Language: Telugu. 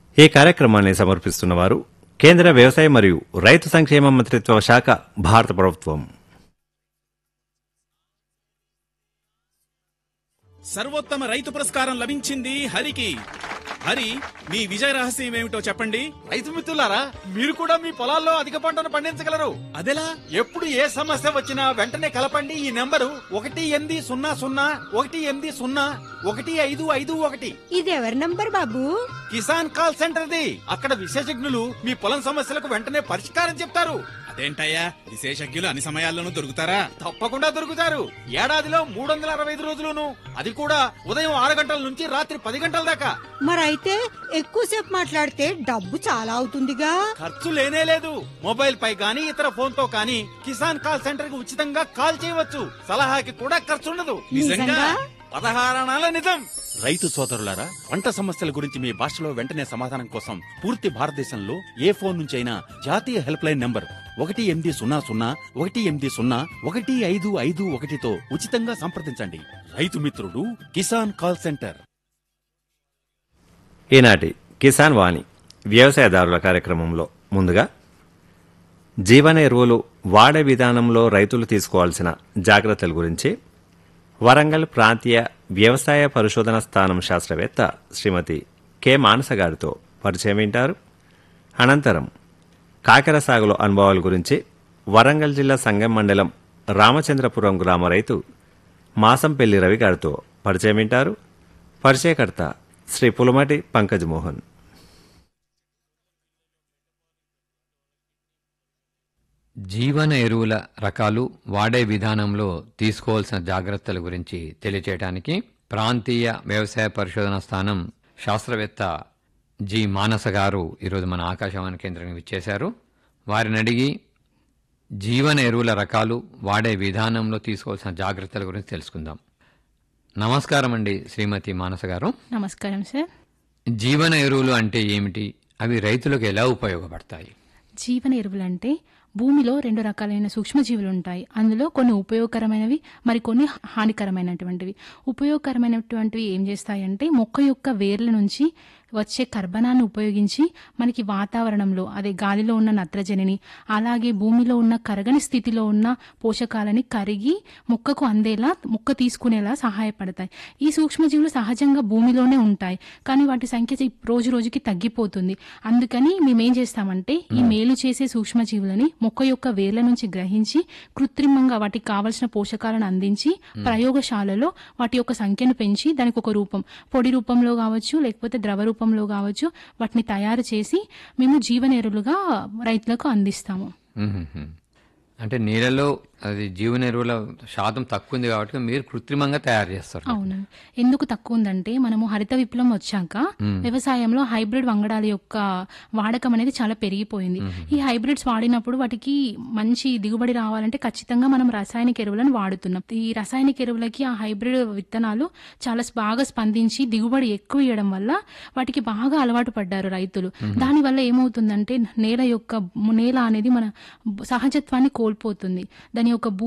ఈ కార్యక్రమాన్ని సమర్పిస్తున్నవారు కేంద్ర వ్యవసాయ మరియు రైతు సంక్షేమ మంత్రిత్వ శాఖ భారత ప్రభుత్వం సర్వోత్తమ రైతు పురస్కారం లభించింది హరికి హరి మీ విజయ రహస్యం ఏమిటో చెప్పండి రైతు మిత్రులారా మీరు కూడా మీ పొలాల్లో అధిక పంటను పండించగలరు అదెలా ఎప్పుడు ఏ సమస్య వచ్చినా వెంటనే కలపండి ఈ నెంబరు ఒకటి ఎనిమిది సున్నా సున్నా ఒకటి ఎనిమిది సున్నా ఒకటి ఐదు ఐదు ఒకటి ఇది ఎవరి నంబర్ బాబు కిసాన్ కాల్ సెంటర్ది అక్కడ విశేషజ్ఞులు మీ పొలం సమస్యలకు వెంటనే పరిష్కారం చెప్తారు అదేంటయ్యా విశేషజ్ఞులు అన్ని సమయాల్లోనూ దొరుకుతారా తప్పకుండా దొరుకుతారు ఏడాదిలో మూడు వందల అరవై ఐదు రోజులును అది కూడా ఉదయం ఆరు గంటల నుంచి రాత్రి పది గంటల దాకా మరైతే ఎక్కువసేపు మాట్లాడితే డబ్బు చాలా అవుతుందిగా ఖర్చు లేనే లేదు మొబైల్ పై గానీ ఇతర ఫోన్ తో కానీ కిసాన్ కాల్ సెంటర్ కి ఉచితంగా కాల్ చేయవచ్చు సలహాకి కూడా ఖర్చు ఉండదు నిజంగా? పదహారణాల నిజం రైతు సోదరులారా పంట సమస్యల గురించి మీ భాషలో వెంటనే సమాధానం కోసం పూర్తి భారతదేశంలో ఏ ఫోన్ నుంచైనా జాతీయ హెల్ప్ లైన్ నంబర్ ఒకటి ఎనిమిది సున్నా సున్నా ఒకటి ఎనిమిది సున్నా ఒకటి ఐదు ఐదు ఒకటితో ఉచితంగా సంప్రదించండి రైతు మిత్రుడు కిసాన్ కాల్ సెంటర్ ఈనాటి కిసాన్ వాణి వ్యవసాయదారుల కార్యక్రమంలో ముందుగా జీవన ఎరువులు వాడే విధానంలో రైతులు తీసుకోవాల్సిన జాగ్రత్తల గురించి వరంగల్ ప్రాంతీయ వ్యవసాయ పరిశోధన స్థానం శాస్త్రవేత్త శ్రీమతి కె మానస గారితో పరిచయం వింటారు అనంతరం కాకెర సాగులో అనుభవాల గురించి వరంగల్ జిల్లా సంగం మండలం రామచంద్రపురం గ్రామ రైతు మాసంపల్లి రవి గారితో పరిచయం వింటారు పరిచయకర్త శ్రీ పులమటి పంకజ్ మోహన్ జీవన ఎరువుల రకాలు వాడే విధానంలో తీసుకోవాల్సిన జాగ్రత్తల గురించి తెలియచేయడానికి ప్రాంతీయ వ్యవసాయ పరిశోధన స్థానం శాస్త్రవేత్త జి మానస గారు ఈరోజు మన ఆకాశవాణి కేంద్రానికి విచ్చేశారు వారిని అడిగి జీవన ఎరువుల రకాలు వాడే విధానంలో తీసుకోవాల్సిన జాగ్రత్తల గురించి తెలుసుకుందాం నమస్కారం అండి శ్రీమతి మానస గారు నమస్కారం సార్ జీవన ఎరువులు అంటే ఏమిటి అవి రైతులకు ఎలా ఉపయోగపడతాయి జీవన ఎరువులు అంటే భూమిలో రెండు రకాలైన సూక్ష్మజీవులు ఉంటాయి అందులో కొన్ని ఉపయోగకరమైనవి మరి కొన్ని హానికరమైనటువంటివి ఉపయోగకరమైనటువంటివి ఏం చేస్తాయంటే మొక్క యొక్క వేర్ల నుంచి వచ్చే కర్బనాన్ని ఉపయోగించి మనకి వాతావరణంలో అదే గాలిలో ఉన్న నత్రజనిని అలాగే భూమిలో ఉన్న కరగని స్థితిలో ఉన్న పోషకాలని కరిగి మొక్కకు అందేలా మొక్క తీసుకునేలా సహాయపడతాయి ఈ సూక్ష్మజీవులు సహజంగా భూమిలోనే ఉంటాయి కానీ వాటి సంఖ్య చి- రోజు రోజుకి తగ్గిపోతుంది అందుకని మేమేం చేస్తామంటే ఈ మేలు చేసే సూక్ష్మజీవులని మొక్క యొక్క వేర్ల నుంచి గ్రహించి కృత్రిమంగా వాటికి కావలసిన పోషకాలను అందించి ప్రయోగశాలలో వాటి యొక్క సంఖ్యను పెంచి దానికి ఒక రూపం పొడి రూపంలో కావచ్చు లేకపోతే ద్రవ రూపంలో కావచ్చు వాటిని తయారు చేసి మేము జీవనెరువులుగా రైతులకు అందిస్తాము మ్మ్హ్మ్. అంటే నీళ్ళలో అది జీవన ఎరువుల శాతం తక్కువ ఉంది కాబట్టి మీరు కృత్రిమంగా తయారు చేస్తారు అవునండి ఎందుకు తక్కువ ఉందంటే మనము హరిత విప్లవం వచ్చాక వ్యవసాయంలో హైబ్రిడ్ వంగడాల యొక్క వాడకం అనేది చాలా పెరిగిపోయింది ఈ హైబ్రిడ్స్ వాడినప్పుడు వాటికి మంచి దిగుబడి రావాలంటే ఖచ్చితంగా మనం రాసాయనిక ఎరువులను వాడుతున్నాం ఈ రాసాయనిక ఎరువులకి ఆ హైబ్రిడ్ విత్తనాలు చాలా బాగా స్పందించి దిగుబడి ఎక్కువ ఇవ్వడం వల్ల వాటికి బాగా అలవాటు పడ్డారు రైతులు దానివల్ల ఏమవుతుందంటే నేల యొక్క నేల అనేది మన సహజత్వాన్ని కోల్పోతుంది దాని యొక్క భూ